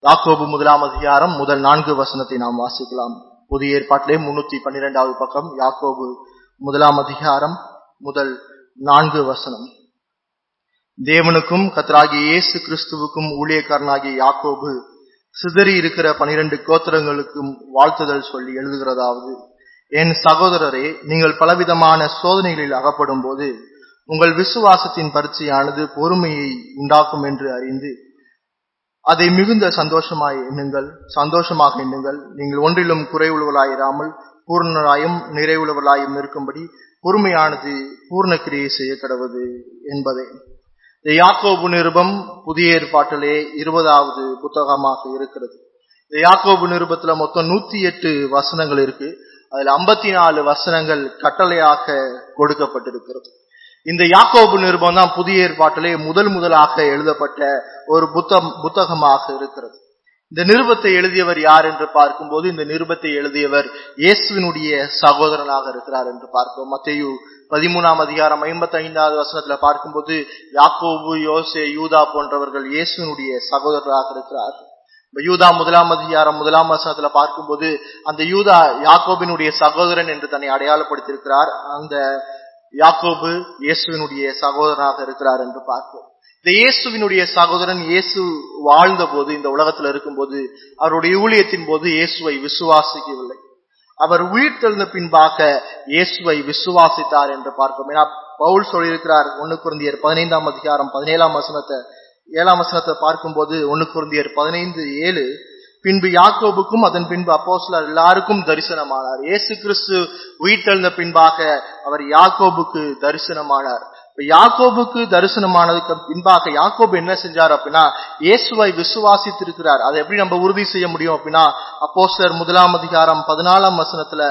யாக்கோபு முதலாம் அதிகாரம் முதல் நான்கு வசனத்தை நாம் வாசிக்கலாம் புதிய ஏற்பாட்டிலே முன்னூத்தி பன்னிரெண்டாவது பக்கம் யாக்கோபு முதலாம் அதிகாரம் முதல் நான்கு வசனம் தேவனுக்கும் கத்தராகிய இயேசு கிறிஸ்துவுக்கும் ஊழியக்காரனாகிய யாக்கோபு சிதறி இருக்கிற பனிரெண்டு கோத்திரங்களுக்கும் வாழ்த்துதல் சொல்லி எழுதுகிறதாவது என் சகோதரரே நீங்கள் பலவிதமான சோதனைகளில் அகப்படும் போது உங்கள் விசுவாசத்தின் பரீட்சையானது பொறுமையை உண்டாக்கும் என்று அறிந்து அதை மிகுந்த சந்தோஷமாய் எண்ணுங்கள் சந்தோஷமாக எண்ணுங்கள் நீங்கள் ஒன்றிலும் குறைவுள்ளவர்களாயிராமல் பூர்ணராயும் நிறைவுள்ளவர்களாயும் இருக்கும்படி பொறுமையானது பூர்ண கிரியை செய்ய கடவுது என்பதே இந்த யாக்கோபு நிருபம் புதிய ஏற்பாட்டிலே இருபதாவது புத்தகமாக இருக்கிறது இந்த யாக்கோபு நிருபத்துல மொத்தம் நூத்தி எட்டு வசனங்கள் இருக்கு அதுல ஐம்பத்தி நாலு வசனங்கள் கட்டளையாக கொடுக்கப்பட்டிருக்கிறது இந்த யாக்கோபு நிருபம் தான் புதிய ஏற்பாட்டிலே முதல் முதலாக எழுதப்பட்ட ஒரு புத்தம் புத்தகமாக இருக்கிறது இந்த நிருபத்தை எழுதியவர் யார் என்று பார்க்கும்போது இந்த நிருபத்தை எழுதியவர் இயேசுவினுடைய சகோதரனாக இருக்கிறார் என்று பார்க்கிறோம் மத்தையு பதிமூணாம் அதிகாரம் ஐம்பத்தி ஐந்தாவது வசனத்துல பார்க்கும்போது யாக்கோபு யோசே யூதா போன்றவர்கள் இயேசுவினுடைய சகோதரராக இருக்கிறார்கள் யூதா முதலாம் அதிகாரம் முதலாம் வசனத்துல பார்க்கும்போது அந்த யூதா யாக்கோபினுடைய சகோதரன் என்று தன்னை அடையாளப்படுத்தியிருக்கிறார் அந்த யாக்கோபு இயேசுவினுடைய சகோதரனாக இருக்கிறார் என்று பார்க்கிறோம் இந்த இயேசுவினுடைய சகோதரன் இயேசு வாழ்ந்த போது இந்த உலகத்துல இருக்கும்போது அவருடைய ஊழியத்தின் போது இயேசுவை விசுவாசிக்கவில்லை அவர் உயிர் தெழுந்த பின்பாக இயேசுவை விசுவாசித்தார் என்று பார்க்கிறோம் ஏன்னா பவுல் சொல்லியிருக்கிறார் ஒன்னு குருந்தியர் பதினைந்தாம் அதிகாரம் பதினேழாம் வசனத்தை ஏழாம் வசனத்தை பார்க்கும்போது ஒன்னு குருந்தியர் பதினைந்து ஏழு பின்பு யாக்கோபுக்கும் அதன் பின்பு அப்போஸ்லர் எல்லாருக்கும் தரிசனமானார் இயேசு கிறிஸ்து உயிர் தெழுந்த பின்பாக அவர் யாக்கோபுக்கு தரிசனமானார் இப்ப யாக்கோபுக்கு தரிசனமானதுக்கு பின்பாக யாக்கோபு என்ன செஞ்சார் அப்படின்னா இயேசுவை விசுவாசித்திருக்கிறார் அதை எப்படி நம்ம உறுதி செய்ய முடியும் அப்படின்னா அப்போஸ்லர் முதலாம் அதிகாரம் பதினாலாம் வசனத்துல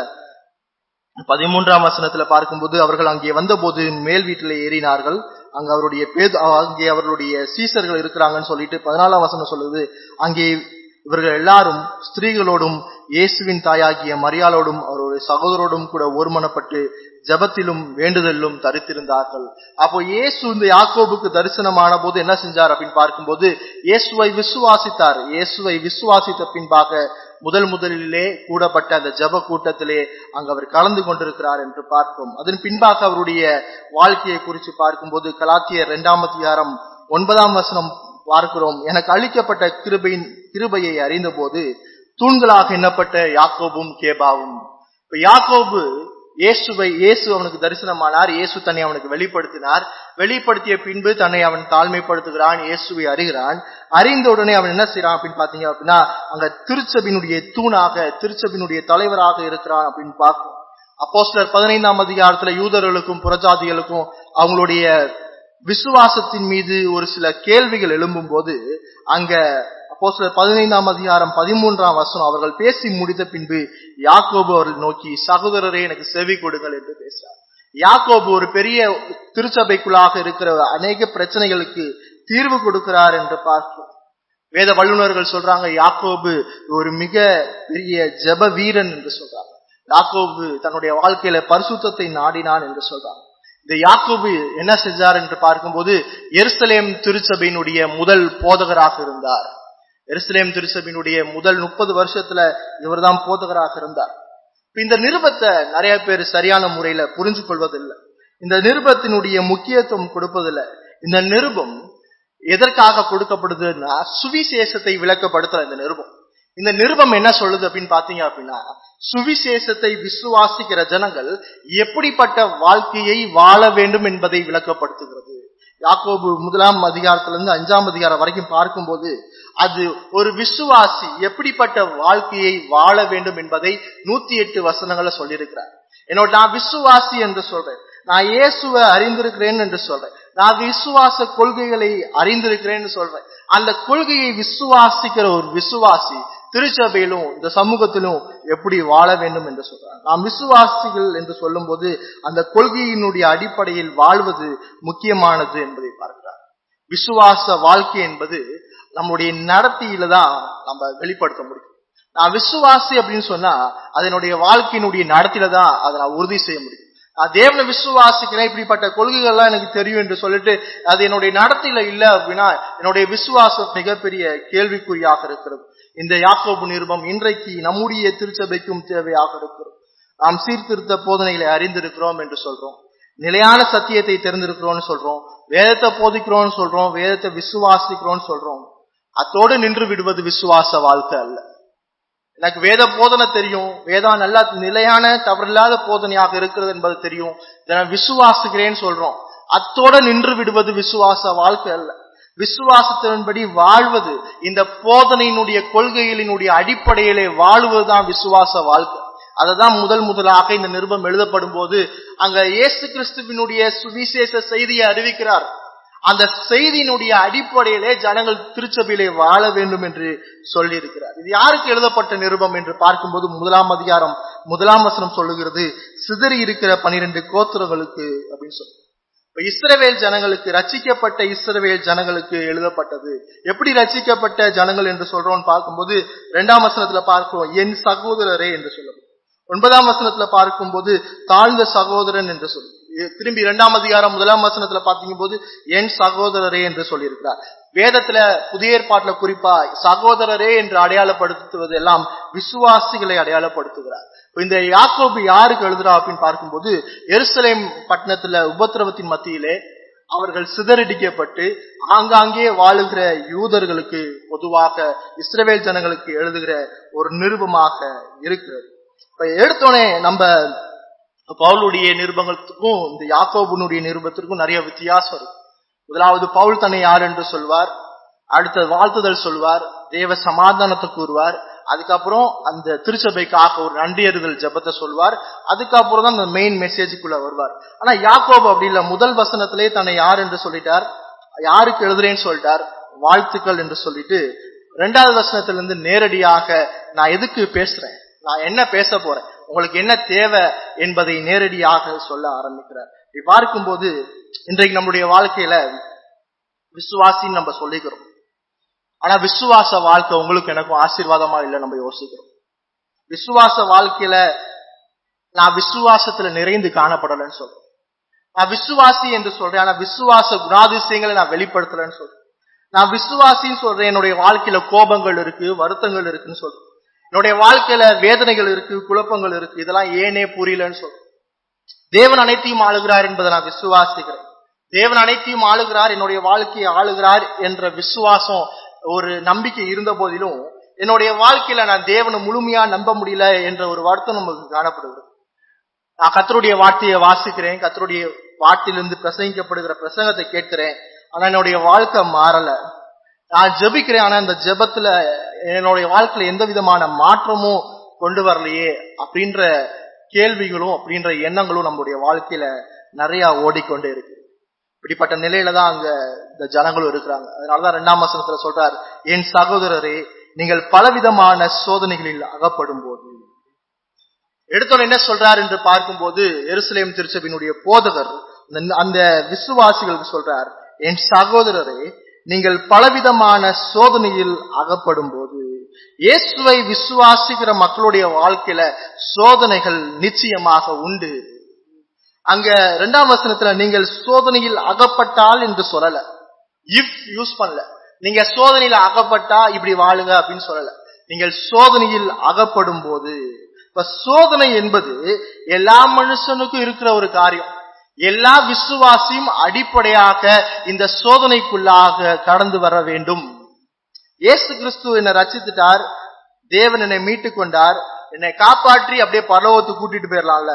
பதிமூன்றாம் வசனத்துல பார்க்கும்போது அவர்கள் அங்கே வந்தபோது மேல் வீட்டில ஏறினார்கள் அங்க அவருடைய பேது அங்கே அவர்களுடைய சீசர்கள் இருக்கிறாங்கன்னு சொல்லிட்டு பதினாலாம் வசனம் சொல்லுது அங்கே இவர்கள் எல்லாரும் ஸ்திரீகளோடும் இயேசுவின் தாயாகிய மரியாளோடும் அவருடைய சகோதரோடும் கூட ஒருமனப்பட்டு ஜபத்திலும் வேண்டுதலிலும் தரித்திருந்தார்கள் அப்போ இயேசு இந்த யாக்கோபுக்கு தரிசனமான போது என்ன செஞ்சார் அப்படின்னு பார்க்கும்போது இயேசுவை விசுவாசித்தார் இயேசுவை விசுவாசித்த பின்பாக முதல் முதலிலே கூடப்பட்ட அந்த ஜப கூட்டத்திலே அங்கு அவர் கலந்து கொண்டிருக்கிறார் என்று பார்ப்போம் அதன் பின்பாக அவருடைய வாழ்க்கையை குறித்து பார்க்கும்போது கலாத்தியர் இரண்டாம் அதிகாரம் ஒன்பதாம் வசனம் பார்க்கிறோம் எனக்கு அளிக்கப்பட்ட கிருபையின் கிருபையை அறிந்த போது தூண்களாக எண்ணப்பட்ட யாக்கோபும் கேபாவும் இப்ப யாக்கோபு இயேசுவை இயேசு அவனுக்கு தரிசனமானார் இயேசு தன்னை அவனுக்கு வெளிப்படுத்தினார் வெளிப்படுத்திய பின்பு தன்னை அவன் தாழ்மைப்படுத்துகிறான் இயேசுவை அறிகிறான் அறிந்த உடனே அவன் என்ன செய்யறான் அப்படின்னு பாத்தீங்க அப்படின்னா அங்க திருச்சபினுடைய தூணாக திருச்சபினுடைய தலைவராக இருக்கிறான் அப்படின்னு பார்க்கும் அப்போ சிலர் பதினைந்தாம் அதிகாரத்துல யூதர்களுக்கும் புறஜாதிகளுக்கும் அவங்களுடைய விசுவாசத்தின் மீது ஒரு சில கேள்விகள் எழும்பும் போது அங்க அப்போ சில பதினைந்தாம் அதிகாரம் பதிமூன்றாம் வசனம் அவர்கள் பேசி முடித்த பின்பு யாக்கோபு அவர்கள் நோக்கி சகோதரரே எனக்கு செவி கொடுங்கள் என்று பேசுறார் யாக்கோபு ஒரு பெரிய திருச்சபைக்குள்ளாக இருக்கிற அநேக பிரச்சனைகளுக்கு தீர்வு கொடுக்கிறார் என்று பார்க்கிறோம் வேத வல்லுநர்கள் சொல்றாங்க யாக்கோபு ஒரு மிக பெரிய ஜப வீரன் என்று சொல்றாங்க யாக்கோபு தன்னுடைய வாழ்க்கையில பரிசுத்தத்தை நாடினான் என்று சொல்றாங்க இந்த யாக்கோபு என்ன செஞ்சார் என்று பார்க்கும்போது எருசலேம் திருச்சபையினுடைய முதல் போதகராக இருந்தார் எருசலேம் திருச்சபையினுடைய முதல் முப்பது வருஷத்துல இவர் தான் போதகராக இருந்தார் இந்த நிருபத்தை நிறைய பேர் சரியான முறையில புரிஞ்சு கொள்வதில்லை இந்த நிருபத்தினுடைய முக்கியத்துவம் கொடுப்பதில்லை இந்த நிருபம் எதற்காக கொடுக்கப்படுதுன்னா சுவிசேஷத்தை விளக்கப்படுத்துற இந்த நிருபம் இந்த நிருபம் என்ன சொல்லுது அப்படின்னு பாத்தீங்க அப்படின்னா சுவிசேஷத்தை விசுவாசிக்கிற ஜனங்கள் எப்படிப்பட்ட வாழ்க்கையை வாழ வேண்டும் என்பதை விளக்கப்படுத்துகிறது யாக்கோபு முதலாம் அதிகாரத்துல இருந்து அஞ்சாம் அதிகாரம் வரைக்கும் பார்க்கும்போது அது ஒரு விசுவாசி எப்படிப்பட்ட வாழ்க்கையை வாழ வேண்டும் என்பதை நூத்தி எட்டு வசனங்களை சொல்லியிருக்கிறார் என்னோட நான் விசுவாசி என்று சொல்றேன் நான் இயேசுவை அறிந்திருக்கிறேன் என்று சொல்றேன் நான் விசுவாச கொள்கைகளை அறிந்திருக்கிறேன்னு சொல்றேன் அந்த கொள்கையை விசுவாசிக்கிற ஒரு விசுவாசி திருச்சபையிலும் இந்த சமூகத்திலும் எப்படி வாழ வேண்டும் என்று சொல்றாங்க நாம் விசுவாசிகள் என்று சொல்லும் போது அந்த கொள்கையினுடைய அடிப்படையில் வாழ்வது முக்கியமானது என்பதை பார்க்கிறார் விசுவாச வாழ்க்கை என்பது நம்முடைய நடத்தியில தான் நம்ம வெளிப்படுத்த முடியும் நான் விசுவாசி அப்படின்னு சொன்னா அதனுடைய வாழ்க்கையினுடைய நடத்தில தான் அதை நான் உறுதி செய்ய முடியும் நான் தேவனை விசுவாசிக்கிறேன் இப்படிப்பட்ட கொள்கைகள்லாம் எனக்கு தெரியும் என்று சொல்லிட்டு அது என்னுடைய நடத்தையில இல்ல அப்படின்னா என்னுடைய விசுவாசம் மிகப்பெரிய கேள்விக்குறியாக இருக்கிறது இந்த யாக்கோபு நிருபம் இன்றைக்கு நம்முடைய திருச்சபைக்கும் தேவையாக இருக்கிறது நாம் சீர்திருத்த போதனைகளை அறிந்திருக்கிறோம் என்று சொல்றோம் நிலையான சத்தியத்தை தெரிந்திருக்கிறோம்னு சொல்றோம் வேதத்தை போதிக்கிறோம்னு சொல்றோம் வேதத்தை விசுவாசிக்கிறோம்னு சொல்றோம் அத்தோடு நின்று விடுவது விசுவாச வாழ்க்கை அல்ல எனக்கு வேத போதனை தெரியும் வேதம் நல்லா நிலையான தவறில்லாத போதனையாக இருக்கிறது என்பது தெரியும் இதை நான் விசுவாசிக்கிறேன்னு சொல்றோம் அத்தோட நின்று விடுவது விசுவாச வாழ்க்கை அல்ல விசுவாசத்தின்படி வாழ்வது இந்த போதனையினுடைய கொள்கைகளினுடைய அடிப்படையிலே வாழ்வதுதான் விசுவாச வாழ்க்கை அததான் முதல் முதலாக இந்த நிருபம் எழுதப்படும் போது அங்க இயேசு கிறிஸ்துவினுடைய சுவிசேஷ செய்தியை அறிவிக்கிறார் அந்த செய்தியினுடைய அடிப்படையிலே ஜனங்கள் திருச்சபையிலே வாழ வேண்டும் என்று சொல்லியிருக்கிறார் இது யாருக்கு எழுதப்பட்ட நிருபம் என்று பார்க்கும்போது முதலாம் அதிகாரம் முதலாம் வசனம் சொல்லுகிறது சிதறி இருக்கிற பனிரெண்டு கோத்திரங்களுக்கு அப்படின்னு சொல்லி இப்ப இஸ்ரவேல் ஜனங்களுக்கு ரச்சிக்கப்பட்ட இஸ்ரவேல் ஜனங்களுக்கு எழுதப்பட்டது எப்படி ரச்சிக்கப்பட்ட ஜனங்கள் என்று சொல்றோம்னு பார்க்கும்போது இரண்டாம் வசனத்துல பார்க்கிறோம் என் சகோதரரே என்று சொல்லப்படும் ஒன்பதாம் வசனத்துல பார்க்கும்போது தாழ்ந்த சகோதரன் என்று சொல்லி திரும்பி இரண்டாம் அதிகாரம் முதலாம் வசனத்துல பாத்தீங்க போது என் சகோதரரே என்று சொல்லியிருக்கிறார் வேதத்துல புதிய ஏற்பாட்டுல குறிப்பா சகோதரரே என்று அடையாளப்படுத்துவது எல்லாம் விசுவாசிகளை அடையாளப்படுத்துகிறார் இந்த யாக்கோபு யாருக்கு எழுதுறா அப்படின்னு பார்க்கும்போது எருசலேம் பட்டணத்துல உபத்திரவத்தின் மத்தியிலே அவர்கள் சிதறடிக்கப்பட்டு ஆங்காங்கே வாழுகிற யூதர்களுக்கு பொதுவாக இஸ்ரவேல் ஜனங்களுக்கு எழுதுகிற ஒரு நிருபமாக இருக்கிறது இப்ப எடுத்தோடனே நம்ம பவுலுடைய நிருபங்களுக்கும் இந்த யாக்கோபுனுடைய நிருபத்திற்கும் நிறைய வித்தியாசம் இருக்கு முதலாவது பவுல் தன்னை யார் என்று சொல்வார் அடுத்த வாழ்த்துதல் சொல்வார் தேவ சமாதானத்தை கூறுவார் அதுக்கப்புறம் அந்த திருச்சபைக்காக ஒரு நன்றியறுதல் ஜபத்தை சொல்வார் அதுக்கப்புறம் தான் அந்த மெயின் மெசேஜுக்குள்ள வருவார் ஆனா யாக்கோபு அப்படி இல்ல முதல் வசனத்திலே தன்னை யார் என்று சொல்லிட்டார் யாருக்கு எழுதுறேன்னு சொல்லிட்டார் வாழ்த்துக்கள் என்று சொல்லிட்டு ரெண்டாவது வசனத்திலிருந்து நேரடியாக நான் எதுக்கு பேசுறேன் நான் என்ன பேச போறேன் உங்களுக்கு என்ன தேவை என்பதை நேரடியாக சொல்ல ஆரம்பிக்கிறார் இப்படி பார்க்கும்போது இன்றைக்கு நம்முடைய வாழ்க்கையில விசுவாசின்னு நம்ம சொல்லிக்கிறோம் ஆனா விசுவாச வாழ்க்கை உங்களுக்கு எனக்கும் ஆசீர்வாதமா இல்லை நம்ம யோசிக்கிறோம் விசுவாச வாழ்க்கையில நான் விசுவாசத்துல நிறைந்து காணப்படலைன்னு சொல்றேன் நான் விசுவாசி என்று சொல்றேன் ஆனா விசுவாச குணாதிசயங்களை நான் வெளிப்படுத்தலன்னு சொல்றேன் நான் விசுவாசின்னு சொல்றேன் என்னுடைய வாழ்க்கையில கோபங்கள் இருக்கு வருத்தங்கள் இருக்குன்னு சொல்றேன் என்னுடைய வாழ்க்கையில வேதனைகள் இருக்கு குழப்பங்கள் இருக்கு இதெல்லாம் ஏனே புரியலன்னு சொல்றேன் தேவன் அனைத்தையும் ஆளுகிறார் என்பதை நான் விசுவாசிக்கிறேன் தேவன் அனைத்தையும் ஆளுகிறார் என்னுடைய வாழ்க்கையை ஆளுகிறார் என்ற விசுவாசம் ஒரு நம்பிக்கை இருந்த போதிலும் என்னுடைய வாழ்க்கையில நான் தேவனை முழுமையா நம்ப முடியல என்ற ஒரு வருத்தம் நமக்கு காணப்படுகிறது நான் கத்தருடைய வார்த்தையை வாசிக்கிறேன் கத்தருடைய வார்த்தையிலிருந்து பிரசங்கிக்கப்படுகிற பிரசங்கத்தை கேட்கிறேன் ஆனா என்னுடைய வாழ்க்கை மாறல நான் ஜெபிக்கிறேன் ஆனா இந்த ஜெபத்துல என்னுடைய வாழ்க்கையில எந்த விதமான மாற்றமும் கொண்டு வரலையே அப்படின்ற கேள்விகளும் அப்படின்ற எண்ணங்களும் நம்முடைய வாழ்க்கையில நிறைய ஓடிக்கொண்டே இருக்கு இப்படிப்பட்ட நிலையில தான் அங்க இந்த ஜனங்களும் இருக்கிறாங்க அதனாலதான் ரெண்டாம் வசனத்துல சொல்றார் என் சகோதரரே நீங்கள் பலவிதமான சோதனைகளில் அகப்படும் போது எடுத்தோன்னு என்ன சொல்றார் என்று பார்க்கும்போது எருசலேம் திருச்சபினுடைய போதகர் அந்த விசுவாசிகளுக்கு சொல்றார் என் சகோதரரே நீங்கள் பலவிதமான சோதனையில் அகப்படும் போது இயேசுவை விசுவாசிக்கிற மக்களுடைய வாழ்க்கையில சோதனைகள் நிச்சயமாக உண்டு அங்க இரண்டாம் வசனத்துல நீங்கள் சோதனையில் அகப்பட்டால் என்று சொல்லல இஃப் யூஸ் பண்ணல நீங்க சோதனையில அகப்பட்டா இப்படி வாழுங்க அப்படின்னு சொல்லல நீங்கள் சோதனையில் அகப்படும் போது இப்ப சோதனை என்பது எல்லா மனுஷனுக்கும் இருக்கிற ஒரு காரியம் எல்லா விசுவாசியும் அடிப்படையாக இந்த சோதனைக்குள்ளாக கடந்து வர வேண்டும் இயேசு கிறிஸ்து என்னை ரச்சித்துட்டார் தேவன் என்னை மீட்டு கொண்டார் என்னை காப்பாற்றி அப்படியே பரலோகத்துக்கு கூட்டிட்டு போயிடலாம்ல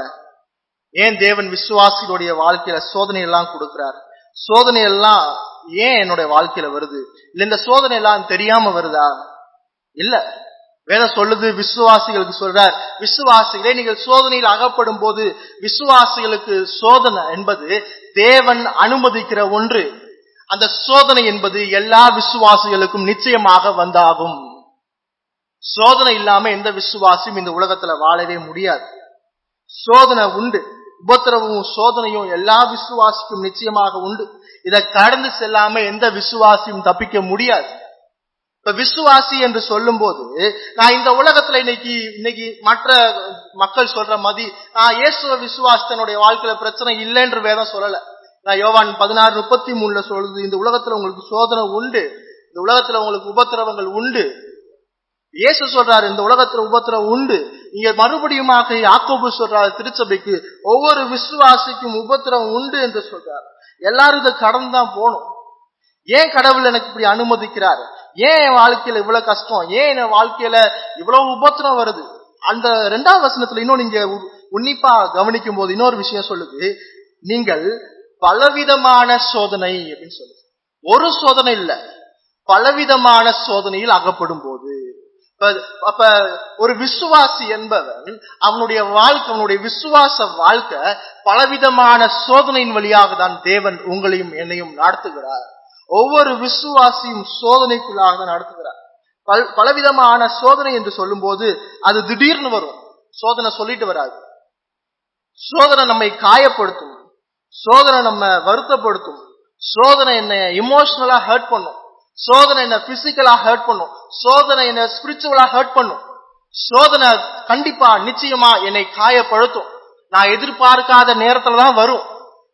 ஏன் தேவன் விசுவாசிகளுடைய வாழ்க்கையில சோதனை எல்லாம் கொடுக்கிறார் சோதனை எல்லாம் ஏன் என்னுடைய வாழ்க்கையில வருது இல்ல இந்த சோதனை எல்லாம் தெரியாம வருதா இல்ல வேதம் சொல்லுது விசுவாசிகளுக்கு சொல்றார் விசுவாசிகளே நீங்கள் சோதனையில் அகப்படும் போது விசுவாசிகளுக்கு சோதனை என்பது தேவன் அனுமதிக்கிற ஒன்று அந்த சோதனை என்பது எல்லா விசுவாசிகளுக்கும் நிச்சயமாக வந்தாகும் சோதனை இல்லாம எந்த விசுவாசியும் இந்த உலகத்துல வாழவே முடியாது சோதனை உண்டு உபத்திரவும் சோதனையும் எல்லா விசுவாசிக்கும் நிச்சயமாக உண்டு இதை கடந்து செல்லாம எந்த விசுவாசியும் தப்பிக்க முடியாது இப்ப விசுவாசி என்று சொல்லும் போது நான் இந்த உலகத்துல இன்னைக்கு இன்னைக்கு மற்ற மக்கள் சொல்ற மதி நான் இயேசுவ விசுவாசத்தினுடைய வாழ்க்கையில பிரச்சனை இல்லைன்ற வேதம் சொல்லல நான் யோவான் பதினாறு முப்பத்தி மூணுல சொல்லுது இந்த உலகத்துல உங்களுக்கு சோதனை உண்டு இந்த உலகத்துல உங்களுக்கு உபத்திரவங்கள் உண்டு இயேசு சொல்றாரு இந்த உலகத்துல உபத்திரம் உண்டு இங்க மறுபடியுமாக யாக்கோபு சொல்றாரு திருச்சபைக்கு ஒவ்வொரு விசுவாசிக்கும் உபத்திரம் உண்டு என்று சொல்றாரு எல்லாரும் இதை கடந்து தான் போகணும் ஏன் கடவுள் எனக்கு இப்படி அனுமதிக்கிறார் ஏன் என் வாழ்க்கையில இவ்வளவு கஷ்டம் ஏன் என் வாழ்க்கையில இவ்வளவு உபத்திரம் வருது அந்த ரெண்டாவது வசனத்துல இன்னும் நீங்க உ- உன்னிப்பா கவனிக்கும் போது இன்னொரு விஷயம் சொல்லுது நீங்கள் பலவிதமான சோதனை அப்படின்னு சொல்லுது ஒரு சோதனை இல்ல பலவிதமான சோதனையில் அகப்படும் போது இப்ப அப்ப ஒரு விசுவாசி என்பவன் அவனுடைய வாழ்க்கை அவனுடைய விசுவாச வாழ்க்கை பலவிதமான சோதனையின் வழியாக தான் தேவன் உங்களையும் என்னையும் நடத்துகிறார் ஒவ்வொரு விசுவாசியும் சோதனைக்குள்ளாக தான் நடத்துகிறார் பல் பலவிதமான சோதனை என்று சொல்லும்போது அது திடீர்னு வரும் சோதனை சொல்லிட்டு வராது சோதனை நம்மை காயப்படுத்தும் சோதனை நம்ம வருத்தப்படுத்தும் சோதனை என்ன இமோஷனலா ஹர்ட் பண்ணும் சோதனை என்ன பிசிக்கலா ஹர்ட் பண்ணும் சோதனை என்ன ஸ்பிரிச்சுவலா ஹர்ட் பண்ணும் சோதனை கண்டிப்பா நிச்சயமா என்னை காயப்படுத்தும் நான் எதிர்பார்க்காத நேரத்துல தான் வரும்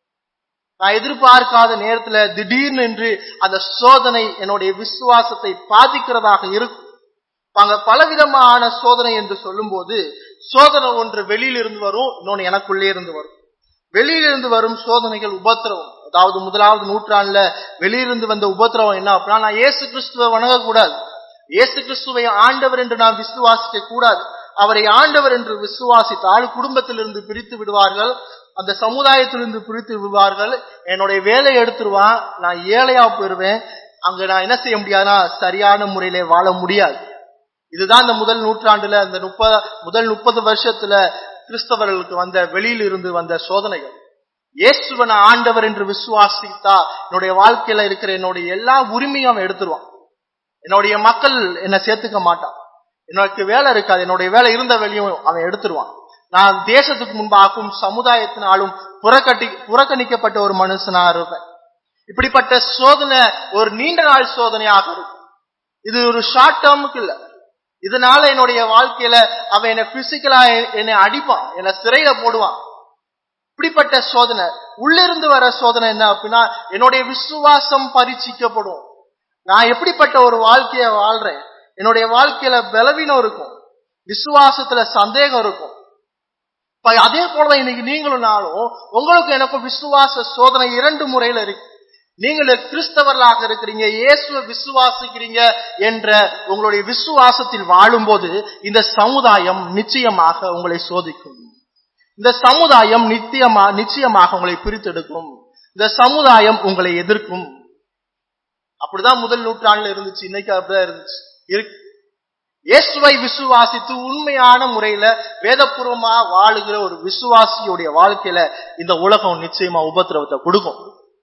நான் எதிர்பார்க்காத நேரத்துல திடீர்னு என்று அந்த சோதனை என்னுடைய விசுவாசத்தை பாதிக்கிறதாக இருக்கும் அங்க பலவிதமான சோதனை என்று சொல்லும்போது சோதனை ஒன்று வெளியிலிருந்து வரும் இன்னொன்னு எனக்குள்ளே இருந்து வரும் வெளியிலிருந்து வரும் சோதனைகள் உபத்திரவம் அதாவது முதலாவது நூற்றாண்டுல வெளியிலிருந்து வந்த உபத்திரவம் என்ன அப்படின்னா நான் இயேசு கிறிஸ்துவை வணங்கக்கூடாது இயேசு கிறிஸ்துவை ஆண்டவர் என்று நான் விசுவாசிக்க கூடாது அவரை ஆண்டவர் என்று விசுவாசித்தால் குடும்பத்திலிருந்து பிரித்து விடுவார்கள் அந்த சமுதாயத்திலிருந்து பிரித்து விடுவார்கள் என்னுடைய வேலையை எடுத்துருவான் நான் ஏழையா போயிருவேன் அங்க நான் என்ன செய்ய முடியாதுன்னா சரியான முறையில வாழ முடியாது இதுதான் இந்த முதல் நூற்றாண்டுல அந்த முப்பது முதல் முப்பது வருஷத்துல கிறிஸ்தவர்களுக்கு வந்த வெளியில இருந்து வந்த சோதனைகள் இயேசுவன ஆண்டவர் என்று விசுவாசித்தா என்னுடைய வாழ்க்கையில இருக்கிற என்னுடைய எல்லா உரிமையும் அவன் எடுத்துருவான் என்னுடைய மக்கள் என்னை சேர்த்துக்க மாட்டான் எனக்கு வேலை இருக்காது என்னுடைய வேலை இருந்த வேலையும் அவன் எடுத்துருவான் நான் தேசத்துக்கு முன்பாகவும் சமுதாயத்தினாலும் புறக்கட்டி புறக்கணிக்கப்பட்ட ஒரு மனுஷனா இருப்பேன் இப்படிப்பட்ட சோதனை ஒரு நீண்ட நாள் சோதனையாக இருக்கும் இது ஒரு ஷார்ட் டேர்முக்கு இல்ல இதனால என்னுடைய வாழ்க்கையில அவன் என்னை பிசிக்கலா என்னை அடிப்பான் என்னை சிறையில போடுவான் இப்படிப்பட்ட சோதனை உள்ளிருந்து வர சோதனை என்ன அப்படின்னா என்னுடைய விசுவாசம் பரீட்சிக்கப்படும் நான் எப்படிப்பட்ட ஒரு வாழ்க்கைய வாழ்றேன் என்னுடைய வாழ்க்கையில பலவீனம் இருக்கும் விசுவாசத்துல சந்தேகம் இருக்கும் இப்ப அதே போலதான் இன்னைக்கு நீங்களும் நானும் உங்களுக்கு எனக்கும் விசுவாச சோதனை இரண்டு முறையில இருக்கு நீங்கள் கிறிஸ்தவர்களாக இருக்கிறீங்க இயேசுவை விசுவாசிக்கிறீங்க என்ற உங்களுடைய விசுவாசத்தில் வாழும்போது இந்த சமுதாயம் நிச்சயமாக உங்களை சோதிக்கும் இந்த சமுதாயம் நித்தியமா நிச்சயமாக உங்களை பிரித்தெடுக்கும் இந்த சமுதாயம் உங்களை எதிர்க்கும் அப்படிதான் முதல் நூற்றாண்டுல இருந்துச்சு இன்னைக்கு அப்படிதான் இருந்துச்சு இருக்கு இயேசுவை விசுவாசித்து உண்மையான முறையில வேதபூர்வமா வாழுகிற ஒரு விசுவாசியுடைய வாழ்க்கையில இந்த உலகம் நிச்சயமா உபத்திரவத்தை கொடுக்கும்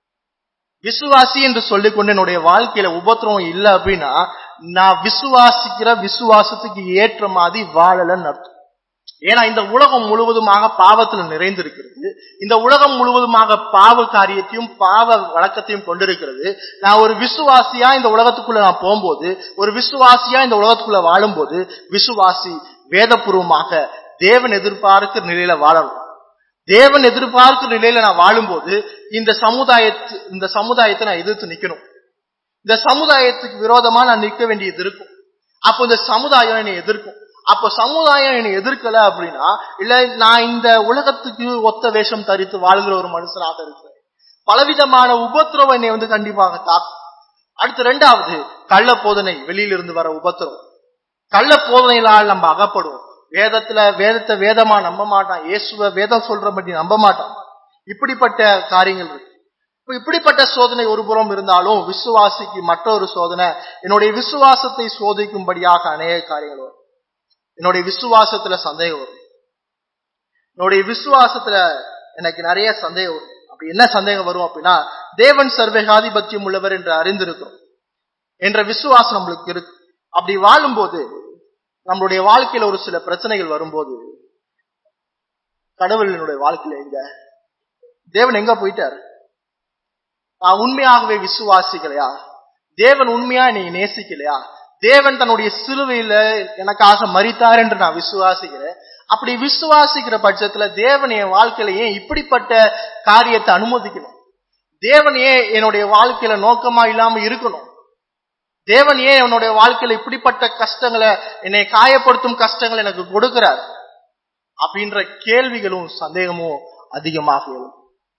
விசுவாசி என்று சொல்லிக்கொண்டு என்னுடைய வாழ்க்கையில உபத்திரவம் இல்லை அப்படின்னா நான் விசுவாசிக்கிற விசுவாசத்துக்கு ஏற்ற மாதிரி வாழலன்னு அர்த்தம் ஏன்னா இந்த உலகம் முழுவதுமாக பாவத்துல நிறைந்திருக்கிறது இந்த உலகம் முழுவதுமாக பாவ காரியத்தையும் பாவ வழக்கத்தையும் கொண்டிருக்கிறது நான் ஒரு விசுவாசியா இந்த உலகத்துக்குள்ள நான் போகும்போது ஒரு விசுவாசியா இந்த உலகத்துக்குள்ள வாழும்போது விசுவாசி வேதபூர்வமாக தேவன் எதிர்பார்க்கிற நிலையில வாழணும் தேவன் எதிர்பார்க்கிற நிலையில நான் வாழும்போது இந்த சமுதாயத்து இந்த சமுதாயத்தை நான் எதிர்த்து நிக்கணும் இந்த சமுதாயத்துக்கு விரோதமா நான் நிற்க வேண்டியது இருக்கும் அப்போ இந்த சமுதாயம் என்னை எதிர்க்கும் அப்ப சமுதாயம் என்னை எதிர்க்கல அப்படின்னா இல்ல நான் இந்த உலகத்துக்கு ஒத்த வேஷம் தரித்து வாழ்கிற ஒரு மனுஷனாக இருக்கிறேன் பலவிதமான உபத்திரவம் என்னை வந்து கண்டிப்பாக தாக்கும் அடுத்து ரெண்டாவது கள்ள போதனை வெளியிலிருந்து வர உபத்திரவம் கள்ள போதனைகளால் நம்ம அகப்படுவோம் வேதத்துல வேதத்தை வேதமா நம்ப மாட்டான் இயேசுவ வேதம் சொல்றபடி நம்ப மாட்டான் இப்படிப்பட்ட காரியங்கள் இருக்கு இப்ப இப்படிப்பட்ட சோதனை ஒரு புறம் இருந்தாலும் விசுவாசிக்கு மற்றொரு சோதனை என்னுடைய விசுவாசத்தை சோதிக்கும்படியாக அநேக காரியங்கள் வரும் என்னுடைய விசுவாசத்துல சந்தேகம் வரும் என்னுடைய விசுவாசத்துல எனக்கு நிறைய சந்தேகம் வரும் அப்படி என்ன சந்தேகம் வரும் அப்படின்னா தேவன் சர்வேகாதிபத்தியம் உள்ளவர் என்று அறிந்திருக்கிறோம் என்ற விசுவாசம் நம்மளுக்கு இருக்கு அப்படி வாழும்போது நம்மளுடைய வாழ்க்கையில ஒரு சில பிரச்சனைகள் வரும்போது கடவுள் என்னுடைய வாழ்க்கையில எங்க தேவன் எங்க போயிட்டாரு நான் உண்மையாகவே விசுவாசிக்கலையா தேவன் உண்மையா நீ நேசிக்கலையா தேவன் தன்னுடைய சிலுவையில எனக்காக மரித்தார் என்று நான் விசுவாசிக்கிறேன் அப்படி விசுவாசிக்கிற பட்சத்துல தேவன் என் வாழ்க்கையில ஏன் இப்படிப்பட்ட காரியத்தை அனுமதிக்கணும் தேவன் ஏன் என்னுடைய வாழ்க்கையில நோக்கமா இல்லாம இருக்கணும் தேவன் ஏன் என்னுடைய வாழ்க்கையில இப்படிப்பட்ட கஷ்டங்களை என்னை காயப்படுத்தும் கஷ்டங்களை எனக்கு கொடுக்கிறார் அப்படின்ற கேள்விகளும் சந்தேகமும் அதிகமாக எழும்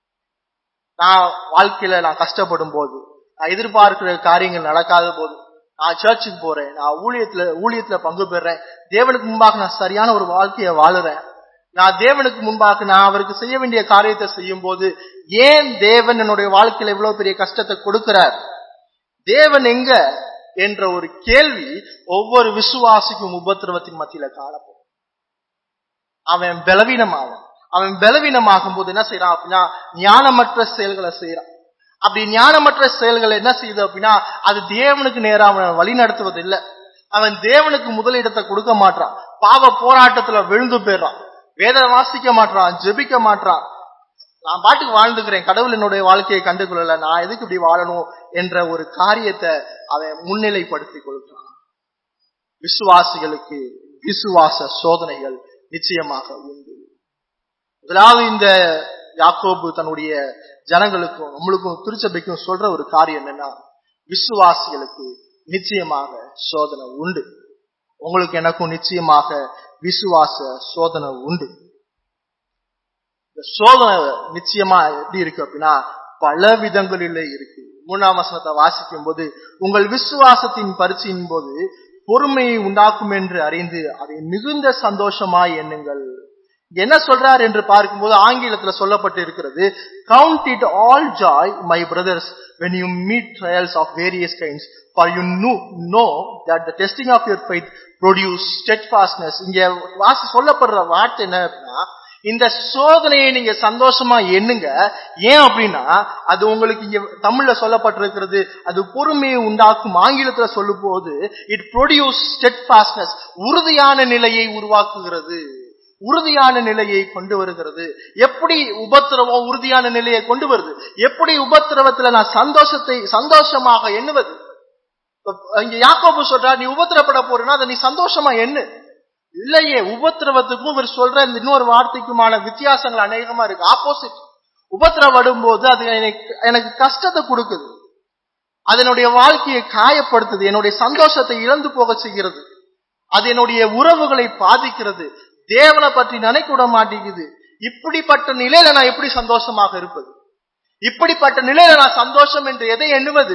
நான் வாழ்க்கையில நான் கஷ்டப்படும் போது நான் எதிர்பார்க்கிற காரியங்கள் நடக்காத போது நான் சர்ச்சுக்கு போறேன் நான் ஊழியத்துல ஊழியத்துல பங்கு பெறேன் தேவனுக்கு முன்பாக நான் சரியான ஒரு வாழ்க்கையை வாழுறேன் நான் தேவனுக்கு முன்பாக நான் அவருக்கு செய்ய வேண்டிய காரியத்தை செய்யும் போது ஏன் தேவன் என்னுடைய வாழ்க்கையில இவ்வளவு பெரிய கஷ்டத்தை கொடுக்கிறார் தேவன் எங்க என்ற ஒரு கேள்வி ஒவ்வொரு விசுவாசிக்கும் உபத்திரவத்தின் மத்தியில காணப்படும் அவன் பலவீனமாவான் அவன் பலவீனமாகும் போது என்ன செய்யறான் அப்படின்னா ஞானமற்ற செயல்களை செய்யறான் அப்படி ஞானமற்ற செயல்கள் என்ன செய்யுது அப்படின்னா அது தேவனுக்கு நேரம் அவன் வழி நடத்துவது இல்லை அவன் தேவனுக்கு முதலிடத்தை கொடுக்க மாட்டான் பாவ போராட்டத்துல விழுந்து போயிடுறான் வேதம் வாசிக்க மாட்டான் ஜெபிக்க மாட்டான் நான் பாட்டுக்கு வாழ்ந்துக்கிறேன் கடவுள் என்னுடைய வாழ்க்கையை கண்டுகொள்ளல நான் எதுக்கு இப்படி வாழணும் என்ற ஒரு காரியத்தை அவன் முன்னிலைப்படுத்திக் கொள்கிறான் விசுவாசிகளுக்கு விசுவாச சோதனைகள் நிச்சயமாக உண்டு முதலாவது இந்த யாக்கோபு தன்னுடைய ஜனங்களுக்கும் நம்மளுக்கும் திருச்சபைக்கும் சொல்ற ஒரு காரியம் என்னன்னா விசுவாசிகளுக்கு நிச்சயமாக சோதனை உண்டு உங்களுக்கு எனக்கும் நிச்சயமாக விசுவாச சோதனை உண்டு இந்த சோதனை நிச்சயமா எப்படி இருக்கு அப்படின்னா பல விதங்களிலே இருக்கு மூணாம் வசனத்தை வாசிக்கும் போது உங்கள் விசுவாசத்தின் பரிச்சையின் போது பொறுமையை உண்டாக்கும் என்று அறிந்து அதை மிகுந்த சந்தோஷமாய் எண்ணுங்கள் என்ன சொல்றார் என்று பார்க்கும்போது ஆங்கிலத்துல சொல்லப்பட்டு இருக்கிறது count it all joy my brothers when you meet trials of various kinds for you know, know that the testing of your faith produce steadfastness இங்க வாசி சொல்லப்படுற வார்த்தை என்ன அப்படின்னா இந்த சோதனையை நீங்க சந்தோஷமா எண்ணுங்க ஏன் அப்படின்னா அது உங்களுக்கு இங்க தமிழ்ல சொல்லப்பட்டிருக்கிறது அது பொறுமையை உண்டாக்கும் ஆங்கிலத்துல சொல்லும் போது இட் ப்ரொடியூஸ் ஸ்டெட்ஃபாஸ்ட்னஸ் உறுதியான நிலையை உருவாக்குகிறது உறுதியான நிலையை கொண்டு வருகிறது எப்படி உபத்திரவம் உறுதியான நிலையை கொண்டு வருது எப்படி உபத்திரவத்துல நான் சந்தோஷத்தை சந்தோஷமாக எண்ணுவது இங்க யாக்கோபு சொல்றா நீ உபத்திரப்பட போறேன்னா அதை நீ சந்தோஷமா எண்ணு இல்லையே உபத்திரவத்துக்கும் இவர் சொல்ற இந்த இன்னொரு வார்த்தைக்குமான வித்தியாசங்கள் அநேகமா இருக்கு ஆப்போசிட் உபத்திரவடும் போது அது எனக்கு எனக்கு கஷ்டத்தை கொடுக்குது அதனுடைய வாழ்க்கையை காயப்படுத்துது என்னுடைய சந்தோஷத்தை இழந்து போக செய்கிறது அது என்னுடைய உறவுகளை பாதிக்கிறது தேவனை பற்றி நினைக்க விட மாட்டேங்குது இப்படிப்பட்ட நிலையில நான் எப்படி சந்தோஷமாக இருப்பது இப்படிப்பட்ட நிலையில நான் சந்தோஷம் என்று எதை எண்ணுவது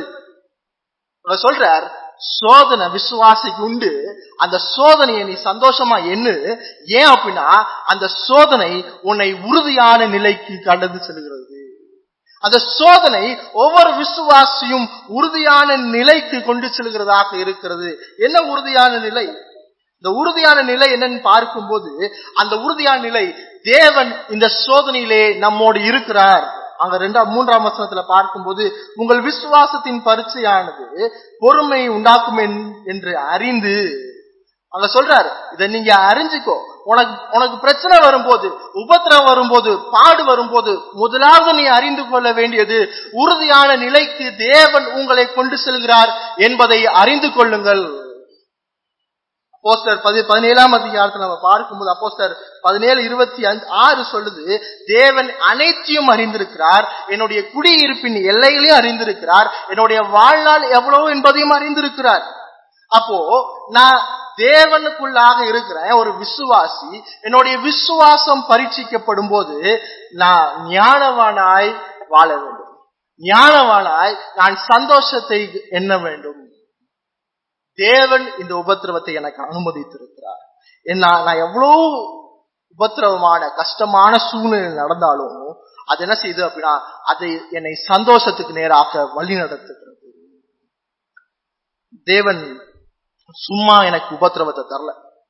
அவர் சொல்றார் சோதனை விசுவாசிக்கு உண்டு அந்த சோதனையை நீ சந்தோஷமா எண்ணு ஏன் அப்படின்னா அந்த சோதனை உன்னை உறுதியான நிலைக்கு கடந்து செல்கிறது அந்த சோதனை ஒவ்வொரு விசுவாசியும் உறுதியான நிலைக்கு கொண்டு செல்கிறதாக இருக்கிறது என்ன உறுதியான நிலை இந்த உறுதியான நிலை என்னன்னு பார்க்கும்போது அந்த உறுதியான நிலை தேவன் இந்த சோதனையிலே நம்மோடு இருக்கிறார் அங்க ரெண்டாம் மூன்றாம் வசனத்துல பார்க்கும்போது உங்கள் விசுவாசத்தின் பரீட்சையானது பொறுமை உண்டாக்கும் என்று அறிந்து அங்க சொல்றாரு இதை நீங்க அறிஞ்சுக்கோ உனக்கு உனக்கு பிரச்சனை வரும்போது உபத்திரம் வரும்போது பாடு வரும்போது முதலாவது நீ அறிந்து கொள்ள வேண்டியது உறுதியான நிலைக்கு தேவன் உங்களை கொண்டு செல்கிறார் என்பதை அறிந்து கொள்ளுங்கள் அப்போஸ்டர் பதி பதினேழாம் அதிகாரத்தில் நம்ம பார்க்கும்போது அப்போஸ்டர் பதினேழு இருபத்தி அஞ்சு ஆறு சொல்லுது தேவன் அனைத்தையும் அறிந்திருக்கிறார் என்னுடைய குடியிருப்பின் எல்லைகளையும் அறிந்திருக்கிறார் என்னுடைய வாழ்நாள் எவ்வளவு என்பதையும் அறிந்திருக்கிறார் அப்போ நான் தேவனுக்குள்ளாக இருக்கிறேன் ஒரு விசுவாசி என்னுடைய விசுவாசம் பரீட்சிக்கப்படும் போது நான் ஞானவானாய் வாழ வேண்டும் ஞானவானாய் நான் சந்தோஷத்தை எண்ண வேண்டும் தேவன் இந்த உபத்திரவத்தை எனக்கு அனுமதித்திருக்கிறார் என்ன நான் எவ்வளவு உபத்திரவமான கஷ்டமான சூழ்நிலை நடந்தாலும் அது என்ன செய்யுது அப்படின்னா அது என்னை சந்தோஷத்துக்கு நேராக வழி நடத்துகிறது தேவன் சும்மா எனக்கு உபத்திரவத்தை தரல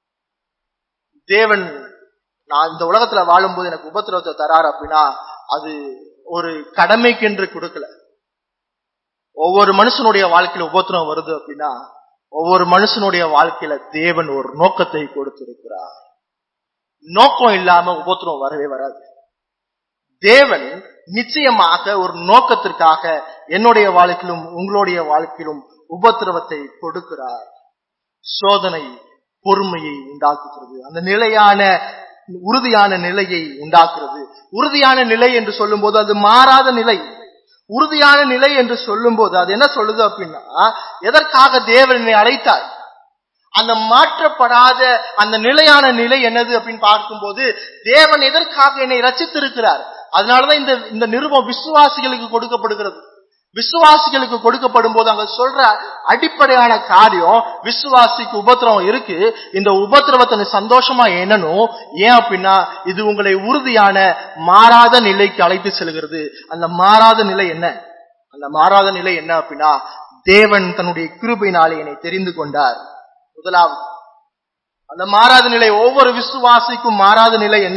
தேவன் நான் இந்த உலகத்துல வாழும்போது எனக்கு உபத்திரவத்தை தராரு அப்படின்னா அது ஒரு கடமைக்கென்று கொடுக்கல ஒவ்வொரு மனுஷனுடைய வாழ்க்கையில உபத்திரம் வருது அப்படின்னா ஒவ்வொரு மனுஷனுடைய வாழ்க்கையில தேவன் ஒரு நோக்கத்தை கொடுத்திருக்கிறார் நோக்கம் இல்லாம உபத்திரம் வரவே வராது தேவன் நிச்சயமாக ஒரு நோக்கத்திற்காக என்னுடைய வாழ்க்கையிலும் உங்களுடைய வாழ்க்கையிலும் உபத்திரவத்தை கொடுக்கிறார் சோதனை பொறுமையை உண்டாக்குகிறது அந்த நிலையான உறுதியான நிலையை உண்டாக்குறது உறுதியான நிலை என்று சொல்லும்போது அது மாறாத நிலை உறுதியான நிலை என்று சொல்லும்போது அது என்ன சொல்லுது அப்படின்னா எதற்காக தேவன் என்னை அழைத்தார் அந்த மாற்றப்படாத அந்த நிலையான நிலை என்னது அப்படின்னு பார்க்கும்போது தேவன் எதற்காக என்னை ரச்சித்திருக்கிறார் அதனாலதான் இந்த இந்த நிருபம் விசுவாசிகளுக்கு கொடுக்கப்படுகிறது விசுவாசிகளுக்கு கொடுக்கப்படும் போது அங்க சொல்ற அடிப்படையான காரியம் விசுவாசிக்கு உபத்திரவம் இருக்கு இந்த உபத்திரவத்தை நீ சந்தோஷமா எண்ணணும் ஏன் அப்படின்னா இது உங்களை உறுதியான மாறாத நிலைக்கு அழைத்து செல்கிறது அந்த மாறாத நிலை என்ன அந்த மாறாத நிலை என்ன அப்படின்னா தேவன் தன்னுடைய கிருபையினாலே என்னை தெரிந்து கொண்டார் முதலாவது அந்த மாறாத நிலை ஒவ்வொரு விசுவாசிக்கும் மாறாத நிலை என்ன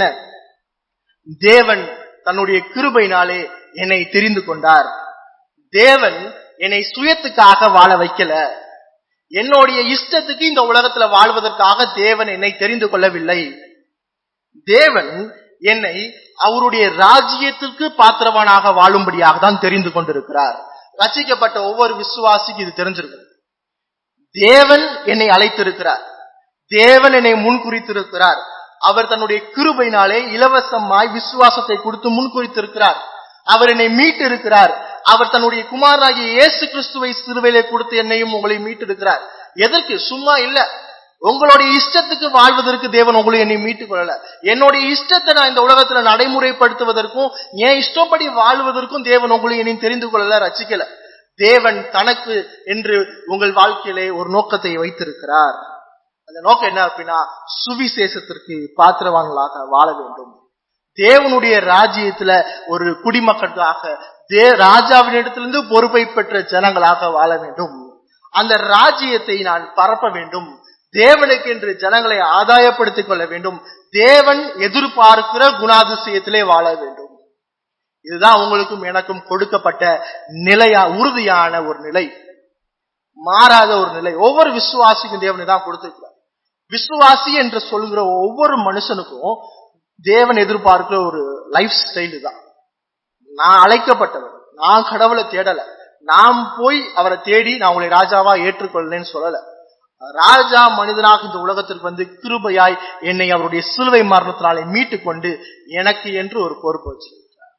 தேவன் தன்னுடைய கிருபையினாலே என்னை தெரிந்து கொண்டார் தேவன் என்னை சுயத்துக்காக வாழ வைக்கல என்னுடைய இஷ்டத்துக்கு இந்த உலகத்துல வாழ்வதற்காக தேவன் என்னை தெரிந்து கொள்ளவில்லை தேவன் என்னை அவருடைய ராஜ்யத்திற்கு பாத்திரவானாக வாழும்படியாக தான் தெரிந்து கொண்டிருக்கிறார் ரசிக்கப்பட்ட ஒவ்வொரு விசுவாசிக்கு இது தெரிஞ்சிருக்கு தேவன் என்னை அழைத்திருக்கிறார் தேவன் என்னை முன்குறித்திருக்கிறார் அவர் தன்னுடைய கிருபையினாலே இலவசமாய் விசுவாசத்தை கொடுத்து முன்குறித்திருக்கிறார் அவர் என்னை மீட்டு இருக்கிறார் அவர் தன்னுடைய குமாரனாகிய இயேசு கிறிஸ்துவை சிறுவையிலே கொடுத்து என்னையும் உங்களை மீட்டெடுக்கிறார் எதற்கு சும்மா இல்ல உங்களுடைய இஷ்டத்துக்கு வாழ்வதற்கு தேவன் உங்களை என்னை மீட்டுக் கொள்ளல என்னுடைய இஷ்டத்தை நான் இந்த உலகத்துல நடைமுறைப்படுத்துவதற்கும் என் இஷ்டப்படி வாழ்வதற்கும் தேவன் உங்களை என்னையும் தெரிந்து கொள்ளல ரசிக்கல தேவன் தனக்கு என்று உங்கள் வாழ்க்கையிலே ஒரு நோக்கத்தை வைத்திருக்கிறார் அந்த நோக்கம் என்ன அப்படின்னா சுவிசேஷத்திற்கு பாத்திரவான்களாக வாழ வேண்டும் தேவனுடைய ராஜ்யத்துல ஒரு குடிமக்களாக தே ராஜாவினிடத்திலிருந்து பொறுப்பை பெற்ற ஜனங்களாக வாழ வேண்டும் அந்த ராஜ்யத்தை நான் பரப்ப வேண்டும் தேவனுக்கு என்று ஜனங்களை ஆதாயப்படுத்திக் கொள்ள வேண்டும் தேவன் எதிர்பார்க்கிற குணாதிசயத்திலே வாழ வேண்டும் இதுதான் உங்களுக்கும் எனக்கும் கொடுக்கப்பட்ட நிலையா உறுதியான ஒரு நிலை மாறாத ஒரு நிலை ஒவ்வொரு விசுவாசிக்கும் தேவனை தான் கொடுத்திருக்கிறார் விசுவாசி என்று சொல்கிற ஒவ்வொரு மனுஷனுக்கும் தேவன் எதிர்பார்க்கிற ஒரு லைஃப் ஸ்டைல் தான் நான் அழைக்கப்பட்டவர் நான் கடவுளை தேடல நான் போய் அவரை தேடி நான் உங்களை ராஜாவா ஏற்றுக்கொள்ளேன்னு சொல்லல ராஜா மனிதனாக இந்த உலகத்திற்கு வந்து கிருபையாய் என்னை அவருடைய சிலுவை மரணத்தினாலே மீட்டு கொண்டு எனக்கு என்று ஒரு பொறுப்பு வச்சிருக்கிறார்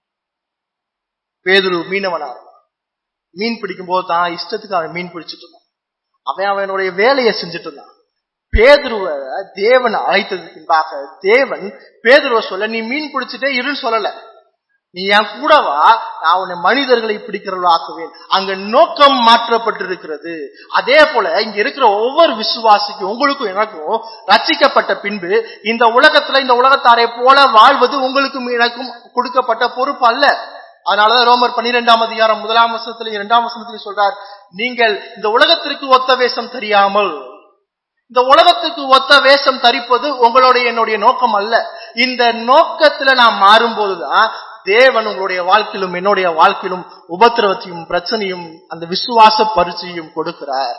பேதுரு மீனவனா மீன் பிடிக்கும் போது தான் இஷ்டத்துக்கு அவன் மீன் பிடிச்சிட்டு இருந்தான் அவன் அவனுடைய வேலையை செஞ்சுட்டு இருந்தான் பேதுருவ தேவன் அழைத்ததுக்கு பின்பாக தேவன் பேதுருவ சொல்ல நீ மீன் பிடிச்சிட்டே இருன்னு சொல்லல நீ என் கூடவா நான் உன்னை மனிதர்களை பிடிக்கிறவளோ ஆக்குவேன் அங்க நோக்கம் மாற்றப்பட்டிருக்கிறது அதே போல இங்க இருக்கிற ஒவ்வொரு விசுவாசிக்கும் உங்களுக்கும் எனக்கும் ரச்சிக்கப்பட்ட பின்பு இந்த உலகத்துல இந்த உலகத்தாரை போல வாழ்வது உங்களுக்கும் எனக்கும் கொடுக்கப்பட்ட பொறுப்பு அல்ல அதனாலதான் ரோமர் பன்னிரெண்டாம் அதிகாரம் முதலாம் வசனத்திலே இரண்டாம் வசனத்திலே சொல்றார் நீங்கள் இந்த உலகத்திற்கு ஒத்த வேஷம் தெரியாமல் இந்த உலகத்துக்கு ஒத்த வேஷம் தரிப்பது உங்களுடைய என்னுடைய நோக்கம் அல்ல இந்த நோக்கத்துல நான் மாறும்போதுதான் தேவன் உங்களுடைய வாழ்க்கையிலும் என்னுடைய வாழ்க்கையிலும் உபத்திரவத்தையும் பிரச்சனையும் அந்த விசுவாச பரிச்சையும் கொடுக்கிறார்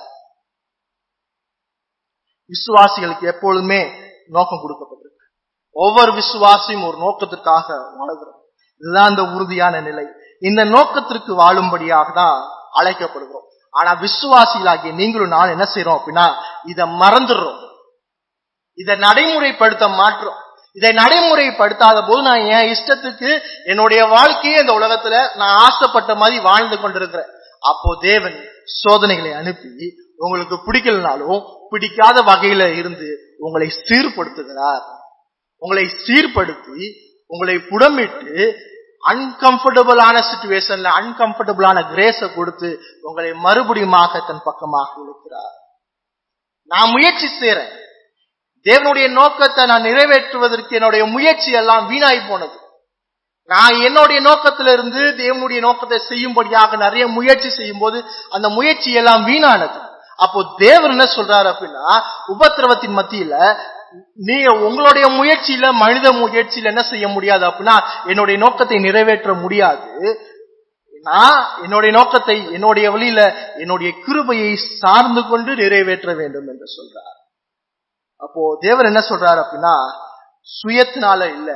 விசுவாசிகளுக்கு எப்பொழுதுமே நோக்கம் கொடுக்கப்பட்டிருக்கு ஒவ்வொரு விசுவாசியும் ஒரு நோக்கத்திற்காக வாழ்கிறோம் இதுதான் அந்த உறுதியான நிலை இந்த நோக்கத்திற்கு வாழும்படியாக தான் அழைக்கப்படுகிறோம் ஆனா விசுவாசிகளாகிய நீங்களும் நான் என்ன செய்யறோம் அப்படின்னா இதை மறந்துடுறோம் இதை நடைமுறைப்படுத்த மாற்றோம் இதை நடைமுறைப்படுத்தாத போது நான் என் இஷ்டத்துக்கு என்னுடைய வாழ்க்கையை இந்த உலகத்துல நான் ஆசைப்பட்ட மாதிரி வாழ்ந்து கொண்டிருக்கிறேன் அப்போ தேவன் சோதனைகளை அனுப்பி உங்களுக்கு பிடிக்கலனாலும் பிடிக்காத வகையில இருந்து உங்களை சீர்படுத்துகிறார் உங்களை சீர்படுத்தி உங்களை புடமிட்டு அன்கம்ஃபர்டபுளான சுச்சுவேஷன்ல அன்கம்ஃபர்டபுளான கிரேஸ கொடுத்து உங்களை மறுபடியுமாக தன் பக்கமாக இழுக்கிறார் நான் முயற்சி செய்யறேன் தேவனுடைய நோக்கத்தை நான் நிறைவேற்றுவதற்கு என்னுடைய முயற்சி எல்லாம் வீணாய் போனது நான் என்னுடைய நோக்கத்திலிருந்து தேவனுடைய நோக்கத்தை செய்யும்படியாக நிறைய முயற்சி செய்யும் போது அந்த முயற்சி எல்லாம் வீணானது அப்போ தேவர் என்ன சொல்றாரு அப்படின்னா உபத்திரவத்தின் மத்தியில நீங்க உங்களுடைய முயற்சியில மனித முயற்சியில என்ன செய்ய முடியாது அப்படின்னா என்னுடைய நோக்கத்தை நிறைவேற்ற முடியாது நான் என்னுடைய நோக்கத்தை என்னுடைய வழியில என்னுடைய கிருபையை சார்ந்து கொண்டு நிறைவேற்ற வேண்டும் என்று சொல்றார் அப்போ தேவர் என்ன சொல்றாரு அப்படின்னா சுயத்தினால இல்ல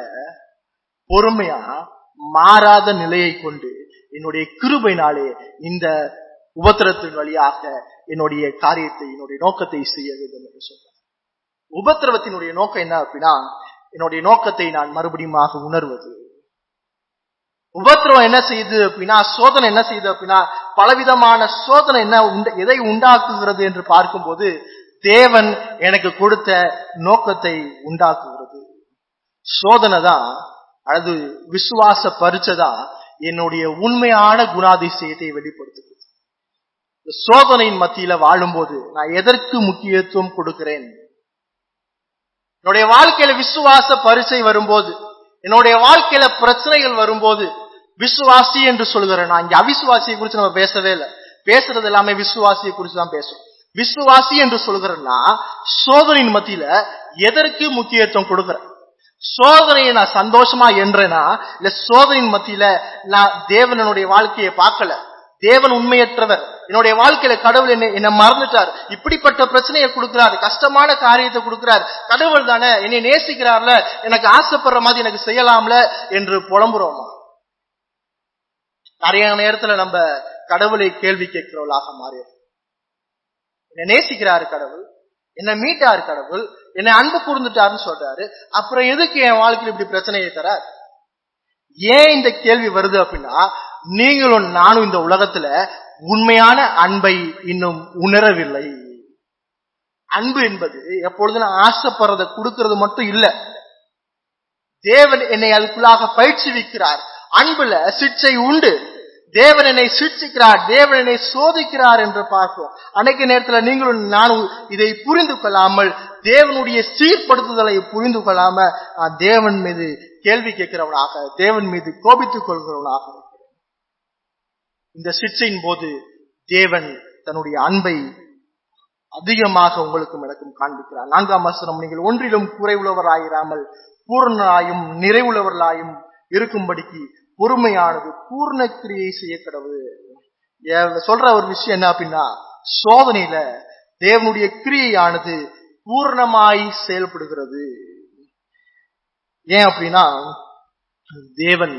பொறுமையா மாறாத நிலையை கொண்டு என்னுடைய கிருபைனாலே இந்த உபத்திரத்தின் வழியாக என்னுடைய காரியத்தை என்னுடைய நோக்கத்தை செய்ய வேண்டும் என்று சொல்றார் உபத்திரவத்தினுடைய நோக்கம் என்ன அப்படின்னா என்னுடைய நோக்கத்தை நான் மறுபடியும் உணர்வது உபத்திரவம் என்ன செய்யுது அப்படின்னா சோதனை என்ன செய்யுது அப்படின்னா பலவிதமான சோதனை என்ன உண்ட- எதை உண்டாக்குகிறது என்று பார்க்கும்போது தேவன் எனக்கு கொடுத்த நோக்கத்தை உண்டாக்குகிறது சோதனை தான் அல்லது விசுவாச பரீட்சை தான் என்னுடைய உண்மையான குணாதிசயத்தை வெளிப்படுத்துகிறது இந்த சோதனையின் மத்தியில வாழும்போது நான் எதற்கு முக்கியத்துவம் கொடுக்கிறேன் என்னுடைய வாழ்க்கையில விசுவாச பரிசை வரும்போது என்னுடைய வாழ்க்கையில பிரச்சனைகள் வரும்போது விசுவாசி என்று சொல்கிறேன் நான் இங்க அவிசுவாசியை குறித்து நம்ம பேசவே இல்லை பேசுறது எல்லாமே விசுவாசியை குறித்து தான் பேசுறோம் விசுவாசி என்று சொல்கிறேன்னா சோதனையின் மத்தியில எதற்கு முக்கியத்துவம் கொடுக்கிறேன் சோதனையை நான் சந்தோஷமா என்றேனா இல்ல சோதனையின் மத்தியில நான் தேவனுடைய வாழ்க்கையை பார்க்கல தேவன் உண்மையற்றவர் என்னுடைய வாழ்க்கையில கடவுள் என்ன என்ன மறந்துட்டார் இப்படிப்பட்ட பிரச்சனையை கொடுக்கிறார் கஷ்டமான காரியத்தை கொடுக்கிறார் கடவுள் தானே என்னை நேசிக்கிறார்ல எனக்கு ஆசைப்படுற மாதிரி எனக்கு செய்யலாம்ல என்று புலம்புறோமா நிறைய நேரத்துல நம்ம கடவுளை கேள்வி கேட்கிறவர்களாக மாறிடும் என்னை நேசிக்கிறாரு கடவுள் என்னை மீட்டாரு கடவுள் என்னை அன்பு கூர்ந்துட்டாருன்னு சொல்றாரு அப்புறம் எதுக்கு என் வாழ்க்கையில் இப்படி பிரச்சனையை தரார் ஏன் இந்த கேள்வி வருது அப்படின்னா நீங்களும் நானும் இந்த உலகத்துல உண்மையான அன்பை இன்னும் உணரவில்லை அன்பு என்பது எப்பொழுது நான் ஆசைப்படுறதை கொடுக்கிறது மட்டும் இல்ல தேவன் என்னை அதுக்குள்ளாக பயிற்சிவிக்கிறார் அன்புல சிக்ஷை உண்டு தேவன் என்னை சிக்ஷிக்கிறார் தேவன் என்னை சோதிக்கிறார் என்று பார்க்கிறோம் அன்னைக்கு நேரத்துல நீங்களும் நானும் இதை புரிந்து கொள்ளாமல் தேவனுடைய சீர்படுத்துதலை புரிந்து கொள்ளாம நான் தேவன் மீது கேள்வி கேட்கிறவனாக தேவன் மீது கோபித்துக் கொள்கிறவனாக இருக்கிறேன். இந்த சிக்ஷையின் போது தேவன் தன்னுடைய அன்பை அதிகமாக உங்களுக்கும் எனக்கும் காண்பிக்கிறார் நான்காம் வசனம் நீங்கள் ஒன்றிலும் குறைவுள்ளவராயிராமல் பூர்ணராயும் நிறைவுள்ளவர்களாயும் இருக்கும்படிக்கு பொறுமையானது பூர்ண கிரியை செய்ய கடவுள் சொல்ற ஒரு விஷயம் என்ன அப்படின்னா சோதனையில தேவனுடைய கிரியையானது பூர்ணமாய் செயல்படுகிறது ஏன் அப்படின்னா தேவன்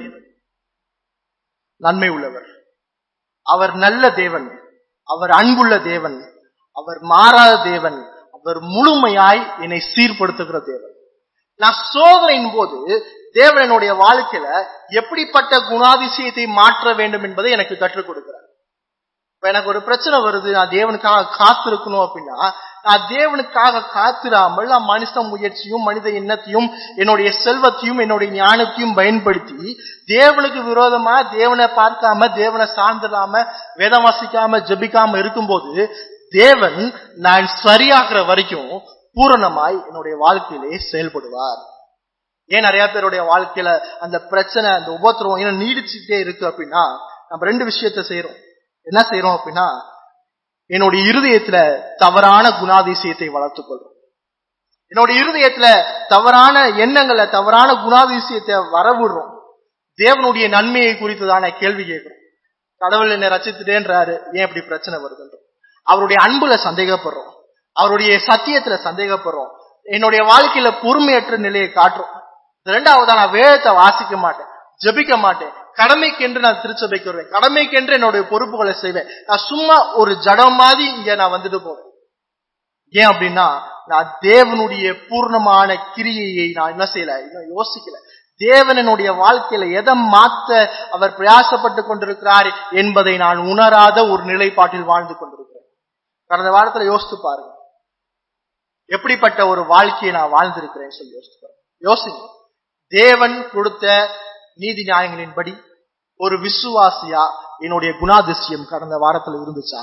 நன்மை உள்ளவர் அவர் நல்ல தேவன் அவர் அன்புள்ள தேவன் அவர் மாறாத தேவன் அவர் முழுமையாய் என்னை சீர்படுத்துகிற தேவன் நான் சோதனையின் போது தேவனுடைய வாழ்க்கையில எப்படிப்பட்ட குணாதிசயத்தை மாற்ற வேண்டும் என்பதை எனக்கு கற்றுக் கொடுக்கிறார் இப்ப எனக்கு ஒரு பிரச்சனை வருது நான் தேவனுக்காக காத்திருக்கணும் அப்படின்னா நான் தேவனுக்காக காத்திராமல் நான் மனுஷ முயற்சியும் மனித எண்ணத்தையும் என்னுடைய செல்வத்தையும் என்னுடைய ஞானத்தையும் பயன்படுத்தி தேவனுக்கு விரோதமா தேவனை பார்க்காம தேவனை சார்ந்திடாம வேதம் வாசிக்காம ஜெபிக்காம இருக்கும்போது தேவன் நான் சரியாகிற வரைக்கும் பூரணமாய் என்னுடைய வாழ்க்கையிலே செயல்படுவார் ஏன் நிறைய பேருடைய வாழ்க்கையில அந்த பிரச்சனை அந்த உபத்திரவம் ஏன்னா நீடிச்சுட்டே இருக்கு அப்படின்னா நம்ம ரெண்டு விஷயத்த செய்யறோம் என்ன செய்யறோம் அப்படின்னா என்னுடைய இருதயத்துல தவறான குணாதிசயத்தை வளர்த்துக் கொள்றோம் என்னுடைய இருதயத்துல தவறான எண்ணங்களை தவறான குணாதிசயத்தை வரவிடுறோம் தேவனுடைய நன்மையை குறித்துதான கேள்வி கேட்கிறோம் கடவுள் என்னை ரச்சித்துட்டேன்றாரு ஏன் இப்படி பிரச்சனை வருதுன்றோம் அவருடைய அன்புல சந்தேகப்படுறோம் அவருடைய சத்தியத்துல சந்தேகப்படுறோம் என்னுடைய வாழ்க்கையில பொறுமையற்ற நிலையை காட்டுறோம் இரண்டாவதா நான் வேதத்தை வாசிக்க மாட்டேன் ஜெபிக்க மாட்டேன் கடமைக்கென்று நான் திருச்சபைக்கு வருவேன் கடமைக்கென்று என்னுடைய பொறுப்புகளை செய்வேன் நான் சும்மா ஒரு ஜடம் மாதிரி இங்க நான் வந்துட்டு போவேன் ஏன் அப்படின்னா நான் தேவனுடைய பூர்ணமான கிரியையை நான் என்ன செய்யல இன்னும் யோசிக்கல தேவன் என்னுடைய வாழ்க்கையில எதை மாத்த அவர் பிரயாசப்பட்டு கொண்டிருக்கிறார் என்பதை நான் உணராத ஒரு நிலைப்பாட்டில் வாழ்ந்து கொண்டிருக்கிறேன் கடந்த வாரத்துல யோசித்து பாருங்க எப்படிப்பட்ட ஒரு வாழ்க்கையை நான் வாழ்ந்திருக்கிறேன் சொல்லி யோசித்து பாருங்க யோசிங்க தேவன் கொடுத்த நீதி நியாயங்களின்படி ஒரு விசுவாசியா என்னுடைய குணாதிசயம் கடந்த வாரத்துல இருந்துச்சா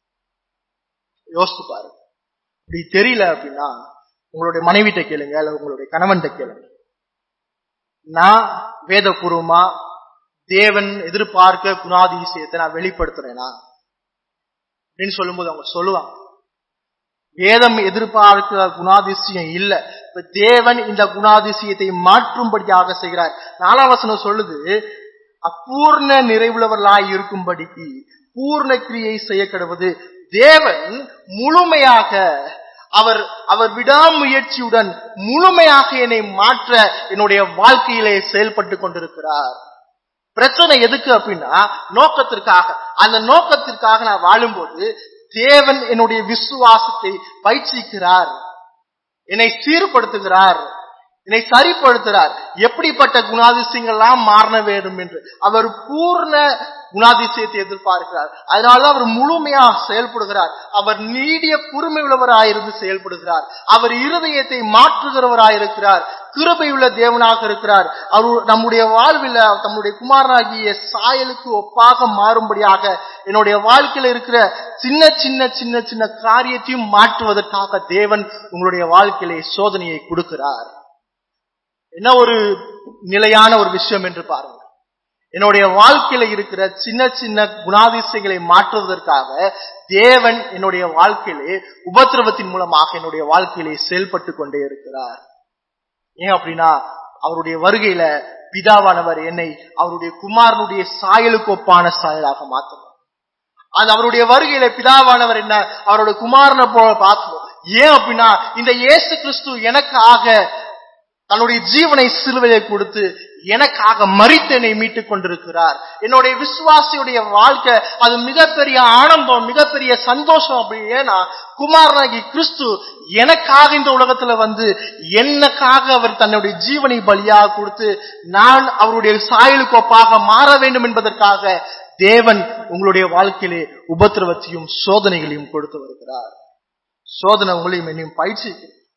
யோசித்து பாருங்க இப்படி தெரியல அப்படின்னா உங்களுடைய மனைவிட்ட கேளுங்க அல்ல உங்களுடைய கணவன்கிட்ட கேளுங்க நான் வேதபூர்வமா தேவன் எதிர்பார்க்க குணாதிசயத்தை நான் வெளிப்படுத்துறேனா அப்படின்னு சொல்லும்போது அவங்க சொல்லுவாங்க வேதம் எதிர்பார்க்கிற குணாதிசயம் இல்ல இப்ப தேவன் இந்த குணாதிசயத்தை மாற்றும்படியாக செய்கிறார் நாலாம் வசனம் சொல்லுது அப்பூர்ண நிறைவுள்ளவர்களாய் இருக்கும்படிக்கு பூர்ண கிரியை செய்ய கிடவது தேவன் முழுமையாக அவர் அவர் விடாமுயற்சியுடன் முழுமையாக என்னை மாற்ற என்னுடைய வாழ்க்கையிலே செயல்பட்டு கொண்டிருக்கிறார் பிரச்சனை எதுக்கு அப்படின்னா நோக்கத்திற்காக அந்த நோக்கத்திற்காக நான் வாழும்போது தேவன் என்னுடைய விசுவாசத்தை பயிற்சிக்கிறார் என்னை சீர்படுத்துகிறார் என்னை சரிப்படுத்துகிறார் எப்படிப்பட்ட குணாதிசயங்கள்லாம் மாற வேண்டும் என்று அவர் பூர்ண குணாதிசயத்தை எதிர்பார்க்கிறார் அதனால அவர் முழுமையா செயல்படுகிறார் அவர் நீடிய பொறுமை உள்ளவராயிருந்து செயல்படுகிறார் அவர் இருதயத்தை மாற்றுகிறவராயிருக்கிறார் கிருபை உள்ள தேவனாக இருக்கிறார் அவர் நம்முடைய வாழ்வில் தம்முடைய குமாரனாகிய சாயலுக்கு ஒப்பாக மாறும்படியாக என்னுடைய வாழ்க்கையில இருக்கிற சின்ன சின்ன சின்ன சின்ன காரியத்தையும் மாற்றுவதற்காக தேவன் உங்களுடைய வாழ்க்கையிலே சோதனையை கொடுக்கிறார் என்ன ஒரு நிலையான ஒரு விஷயம் என்று பாருங்க என்னுடைய வாழ்க்கையில இருக்கிற சின்ன சின்ன குணாதிசயங்களை மாற்றுவதற்காக தேவன் என்னுடைய வாழ்க்கையிலே உபத்திரவத்தின் மூலமாக என்னுடைய வாழ்க்கையிலே செயல்பட்டு கொண்டே இருக்கிறார் ஏன் அப்படின்னா அவருடைய வருகையில பிதாவானவர் என்னை அவருடைய குமாரனுடைய சாயலுக்கு ஒப்பான சாயலாக மாற்றணும் அது அவருடைய வருகையில பிதாவானவர் என்ன அவருடைய குமாரனை போல பார்க்கணும் ஏன் அப்படின்னா இந்த இயேசு கிறிஸ்து எனக்காக தன்னுடைய ஜீவனை சிலுவையை கொடுத்து எனக்காக மறித்து என்னை மீட்டுக் கொண்டிருக்கிறார் என்னுடைய விசுவாசியுடைய வாழ்க்கை அது மிகப்பெரிய ஆனந்தம் மிகப்பெரிய சந்தோஷம் அப்படி ஏன்னா குமாரனாகி கிறிஸ்து எனக்காக இந்த உலகத்துல வந்து எனக்காக அவர் தன்னுடைய ஜீவனை பலியாக கொடுத்து நான் அவருடைய சாயலுக்கு ஒப்பாக மாற வேண்டும் என்பதற்காக தேவன் உங்களுடைய வாழ்க்கையிலே உபத்திரவத்தையும் சோதனைகளையும் கொடுத்து வருகிறார் சோதனை உங்களையும் என்னையும் பயிற்சி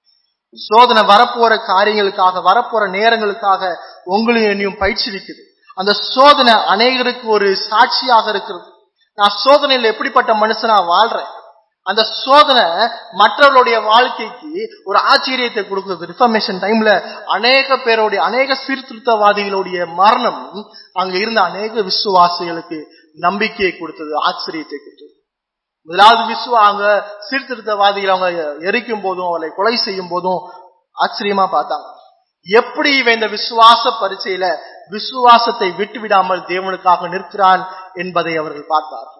சோதனை வரப்போற காரியங்களுக்காக வரப்போற நேரங்களுக்காக உங்களையும் என்னையும் பயிற்சிவிக்குது அந்த சோதனை அநேகருக்கு ஒரு சாட்சியாக இருக்கிறது நான் சோதனையில் எப்படிப்பட்ட மனுஷனா வாழ்றேன் அந்த சோதனை மற்றவர்களுடைய வாழ்க்கைக்கு ஒரு ஆச்சரியத்தை கொடுக்குது ரிஃபர்மேஷன் டைம்ல அநேக பேருடைய அநேக சீர்திருத்தவாதிகளுடைய மரணம் அங்க இருந்த அநேக விசுவாசிகளுக்கு நம்பிக்கையை கொடுத்தது ஆச்சரியத்தை கொடுத்தது முதலாவது விசுவா அங்க சீர்திருத்தவாதிகள் அவங்க எரிக்கும் போதும் அவளை கொலை செய்யும் போதும் ஆச்சரியமா பார்த்தாங்க எப்படி இவன் இந்த விசுவாச பரீட்சையில விசுவாசத்தை விட்டு விடாமல் தேவனுக்காக நிற்கிறான் என்பதை அவர்கள் பார்த்தார்கள்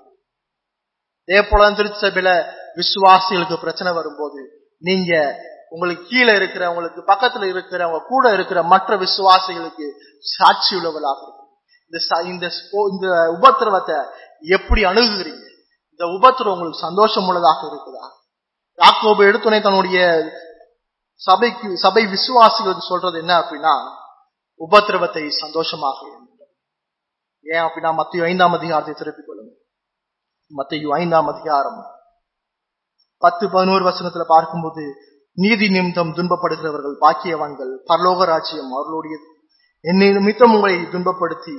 அதே போல திருச்சபையில விசுவாசிகளுக்கு பிரச்சனை வரும்போது நீங்க உங்களுக்கு கீழே இருக்கிற உங்களுக்கு பக்கத்துல இருக்கிற உங்க கூட இருக்கிற மற்ற விசுவாசிகளுக்கு சாட்சி உள்ளவர்களாக இருக்கும் இந்த ச- இந்த ஸ்போ- இந்த உபத்திரவத்தை எப்படி அணுகுகிறீங்க இந்த உபத்திரம் உங்களுக்கு சந்தோஷம் உள்ளதாக இருக்குதா யாக்கோபு எடுத்துனை தன்னுடைய சபைக்கு சபை விசுவாசிகளுக்கு சொல்றது என்ன அப்படின்னா உபத்திரவத்தை சந்தோஷமாக எண்ணுங்கள். ஏன் அப்படின்னா மத்திய ஐந்தாம் அதிகாரத்தை திருப்பிக் கொள்ளுங்க மத்திய ஐந்தாம் அதிகாரம் பத்து பதினோரு வசனத்துல பார்க்கும்போது நீதி நிமித்தம் துன்பப்படுகிறவர்கள் பாக்கியவான்கள் பரலோக ராஜ்யம் அவர்களுடையது என்னை நிமித்தம் உங்களை துன்பப்படுத்தி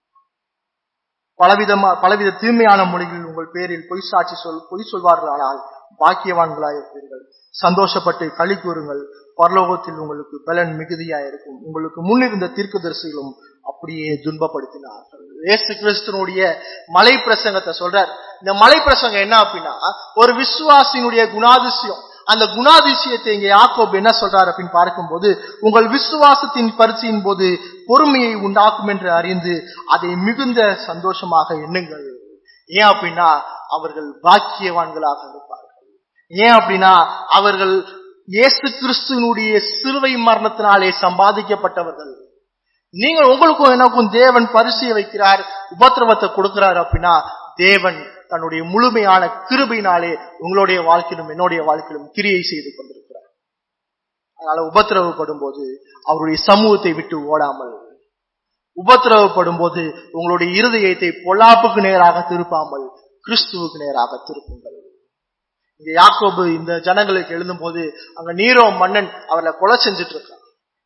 பலவிதமா பலவித தீமையான மொழிகளில் உங்கள் பேரில் பொய் சாட்சி சொல் பொய் சொல்வார்களானால் பாக்கியவான்களாய் இருப்பீர்கள் சந்தோஷப்பட்டு களி கூறுங்கள் பரலோகத்தில் உங்களுக்கு பலன் மிகுதியாயிருக்கும் உங்களுக்கு முன்னிருந்த தீர்க்கதரிசிகளும் அப்படியே துன்பப்படுத்தினார்கள் இயேசு கிறிஸ்துனுடைய மலை பிரசங்கத்தை சொல்றார் இந்த மலை பிரசங்கம் என்ன அப்படின்னா ஒரு விசுவாசியினுடைய குணாதிசயம் அந்த குணாதிசயத்தை இங்க யாக்கோப் என்ன சொல்றார் அப்படின்னு பார்க்கும்போது உங்கள் விசுவாசத்தின் பரிசையின் போது பொறுமையை உண்டாக்கும் என்று அறிந்து அதை மிகுந்த சந்தோஷமாக எண்ணுங்கள் ஏன் அப்படின்னா அவர்கள் பாக்கியவான்களாக இருப்பார்கள் ஏன் அப்படின்னா அவர்கள் இயேசு கிறிஸ்துவனுடைய சிலுவை மரணத்தினாலே சம்பாதிக்கப்பட்டவர்கள் நீங்கள் உங்களுக்கும் எனக்கும் தேவன் பரிசையை வைக்கிறார் உபத்திரவத்தை கொடுக்கிறார் அப்படின்னா தேவன் தன்னுடைய முழுமையான கிருபையினாலே உங்களுடைய வாழ்க்கையிலும் என்னுடைய வாழ்க்கையிலும் கிரியை செய்து கொண்டிருக்கிறார் அதனால உபத்திரவப்படும் போது அவருடைய சமூகத்தை விட்டு ஓடாமல் உபத்திரவப்படும் போது உங்களுடைய இருதயத்தை பொல்லாப்புக்கு நேராக திருப்பாமல் கிறிஸ்துவுக்கு நேராக திருப்புங்கள் இங்க யாக்கோபு இந்த ஜனங்களுக்கு எழுதும் போது அங்க நீரோ மன்னன் அவர்களை கொலை செஞ்சுட்டு இருக்கான்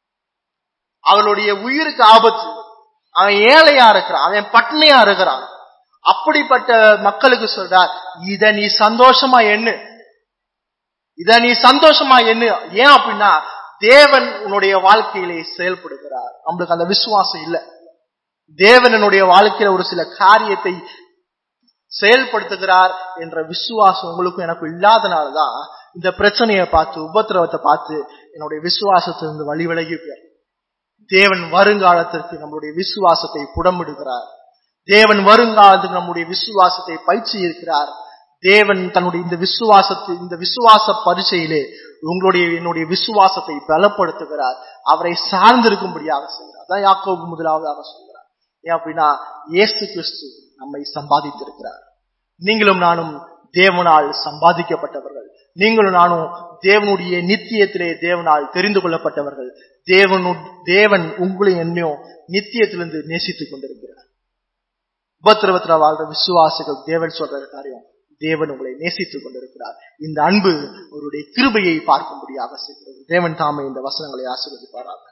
அவளுடைய உயிருக்கு ஆபத்து அவன் ஏழையா இருக்கிறான் அவன் பட்னியா இருக்கிறான் அப்படிப்பட்ட மக்களுக்கு சொல்றார் இத நீ சந்தோஷமா எண்ணு இத நீ சந்தோஷமா எண்ணு ஏன் அப்படின்னா தேவன் உன்னுடைய வாழ்க்கையிலே செயல்படுகிறார் நம்மளுக்கு அந்த விசுவாசம் இல்ல தேவன் என்னுடைய வாழ்க்கையில ஒரு சில காரியத்தை செயல்படுத்துகிறார் என்ற விசுவாசம் உங்களுக்கும் எனக்கும் இல்லாதனாலதான் இந்த பிரச்சனையை பார்த்து உபத்திரவத்தை பார்த்து என்னுடைய விசுவாசத்திலிருந்து வழி விலகி போயிரு. தேவன் வருங்காலத்திற்கு நம்முடைய விசுவாசத்தை புடமிடுகிறார் தேவன் வருங்காலத்துக்கு நம்முடைய விசுவாசத்தை பயிற்சி இருக்கிறார் தேவன் தன்னுடைய இந்த விசுவாசத்தை இந்த விசுவாச பரிசையிலே உங்களுடைய என்னுடைய விசுவாசத்தை பலப்படுத்துகிறார் அவரை சார்ந்திருக்கும்படியாக செய்கிறார் அதான் யாக்கோபு முதலாவதாக சொல்கிறார் ஏன் அப்படின்னா இயேசு கிறிஸ்து நம்மை சம்பாதித்திருக்கிறார் நீங்களும் நானும் தேவனால் சம்பாதிக்கப்பட்டவர்கள் நீங்களும் நானும் தேவனுடைய நித்தியத்திலே தேவனால் தெரிந்து கொள்ளப்பட்டவர்கள் தேவனு தேவன் உங்களை என்னையும் நித்தியத்திலிருந்து நேசித்துக் கொண்டிருக்கிறார் உபத்திரவத்துல வாழ்ற விசுவாசிகள் தேவன் சொல்ற காரியம் தேவன் உங்களை நேசித்துக் கொண்டிருக்கிறார் இந்த அன்பு அவருடைய கிருபையை பார்க்கும்படியாக செய்கிறது தேவன் தாமே இந்த வசனங்களை ஆசீர்வதிப்பாராக